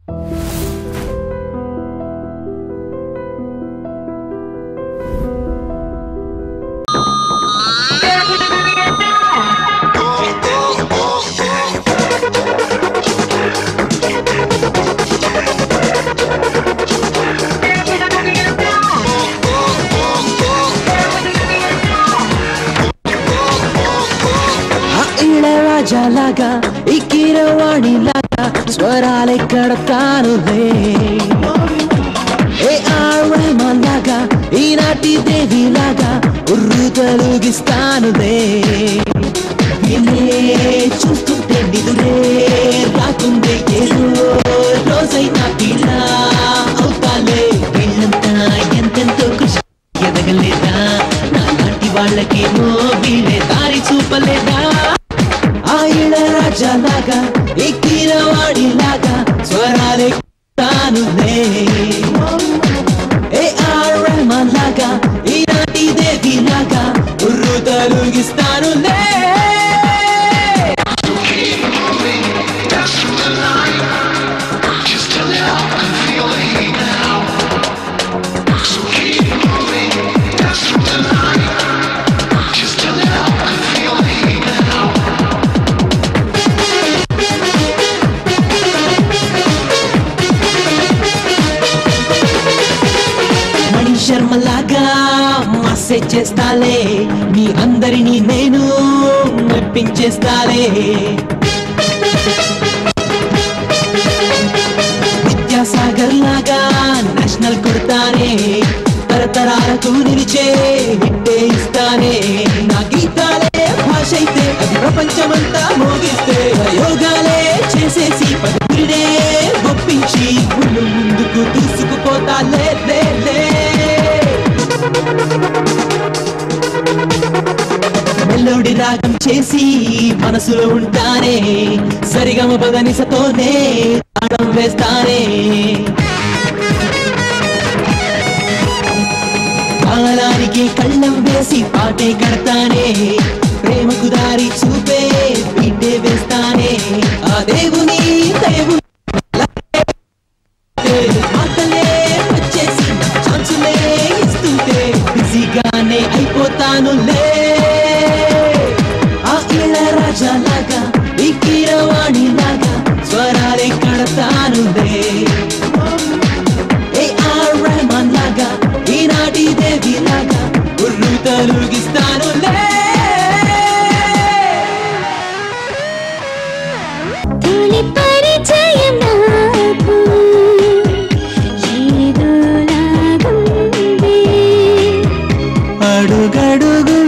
ఆ ఇళరాజాలాగా ఈ కీరవాణిలాగా స్వరాలెక్కడ తానులే ఏ ఆర్ రెహమాన్ లాగా ఈనాటి దేవిలాగా ఉర్రు తలుగిస్తానులే వినే చూస్తుంటే నిదురే రాకుందే ఏదో రోజైనా పిల్ల అవుతాలే వీళ్ళంతా ఎంతెంతో కృషి ఎదగలేదా నాలాంటి వాళ్ళకేమో వీళ్ళే దారి చూపలేదా ఆ ఇళరాజాలాగా ఎక్కిన వాడిలాగా స్వరాలే తానులే ఏ ఆర్ రెహమాన్ లాగా ఈనాటి దేవి లాగా ఉర్రు తలుగిస్తానులే మణి శర్మ లాగా మసేజ్ చేస్తాలే మీ అందరినీ నేను మెప్పించేస్తాలే విద్యాసాగర్ లాగా నేషనల్ కొడతానే తరతరాలకు నిలిచే హిట్టే ఇస్తానే నా గీతాలే భాష అయితే అది ప్రపంచమంతా మోగిస్తే యోగాలే చేసేసి పదునే ఒప్పించి ముందు ముందుకు దూసుకుపోతా లే లే లే మెల్లోడి రాగం చేసి మనసులో ఉంటానే సరిగమ పదనిసతోనే తాళం వేస్తానే కాలానికి కళ్ళం వేసి పాటే కడతానే ప్రేమకు దారి చూపే బిడ్డే వేస్తానే ఆ దేవుని దేవుని మాటలే వచ్చేసి ఛాన్సులే ఇస్తుంటే బిజీగానే అయిపోతానులే ఆ ఇళ్ళ రాజాలాగా ఈ కీరవాణి లాగా స్వరాలే కడతానులే ఏ ఆర్ రెహమాన్ లాగా ఈనాటి దేవి లాగా ఉర్రు తలుగిస్తానులే తొలి పరిచయం నాకు ఏదోలాగుంది అడుగడుగు